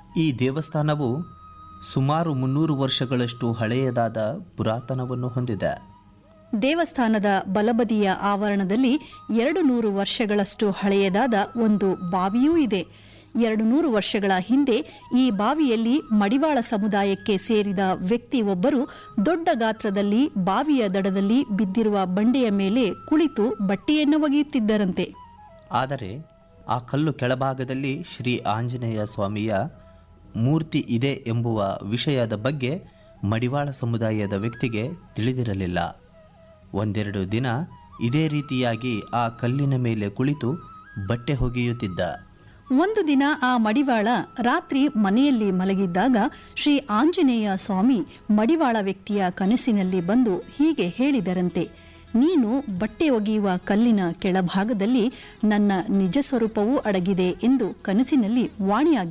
ಈ ದೇವಸ್ಥಾನವು ಸುಮಾರು ಮುನ್ನೂರು ವರ್ಷಗಳಷ್ಟು ಹಳೆಯದಾದ ಪುರಾತನವನ್ನು ಹೊಂದಿದೆ ದೇವಸ್ಥಾನದ ಬಲಬದಿಯ ಆವರಣದಲ್ಲಿ ಎರಡು ನೂರು ವರ್ಷಗಳಷ್ಟು ಹಳೆಯದಾದ ಒಂದು ಬಾವಿಯೂ ಇದೆ ಎರಡು ನೂರು ವರ್ಷಗಳ ಹಿಂದೆ ಈ ಬಾವಿಯಲ್ಲಿ ಮಡಿವಾಳ ಸಮುದಾಯಕ್ಕೆ ಸೇರಿದ ವ್ಯಕ್ತಿ ಒಬ್ಬರು ದೊಡ್ಡ ಗಾತ್ರದಲ್ಲಿ ಬಾವಿಯ ದಡದಲ್ಲಿ ಬಿದ್ದಿರುವ ಬಂಡೆಯ ಮೇಲೆ ಕುಳಿತು ಬಟ್ಟೆಯನ್ನು ಒಗೆಯುತ್ತಿದ್ದರಂತೆ ಆದರೆ ಆ ಕಲ್ಲು ಕೆಳಭಾಗದಲ್ಲಿ ಶ್ರೀ ಆಂಜನೇಯ ಸ್ವಾಮಿಯ ಮೂರ್ತಿ ಇದೆ ಎಂಬುವ ವಿಷಯದ ಬಗ್ಗೆ ಮಡಿವಾಳ ಸಮುದಾಯದ ವ್ಯಕ್ತಿಗೆ ತಿಳಿದಿರಲಿಲ್ಲ ಒಂದೆರಡು ದಿನ ಇದೇ ರೀತಿಯಾಗಿ ಆ ಕಲ್ಲಿನ ಮೇಲೆ ಕುಳಿತು ಬಟ್ಟೆ ಒಗೆಯುತ್ತಿದ್ದ ಒಂದು ದಿನ ಆ ಮಡಿವಾಳ ರಾತ್ರಿ ಮನೆಯಲ್ಲಿ ಮಲಗಿದ್ದಾಗ ಶ್ರೀ ಆಂಜನೇಯ ಸ್ವಾಮಿ ಮಡಿವಾಳ ವ್ಯಕ್ತಿಯ ಕನಸಿನಲ್ಲಿ ಬಂದು ಹೀಗೆ ಹೇಳಿದರಂತೆ ನೀನು ಬಟ್ಟೆ ಒಗೆಯುವ ಕಲ್ಲಿನ ಕೆಳಭಾಗದಲ್ಲಿ ನನ್ನ ನಿಜ ಸ್ವರೂಪವೂ ಅಡಗಿದೆ ಎಂದು ಕನಸಿನಲ್ಲಿ ವಾಣಿಯಾಗಿ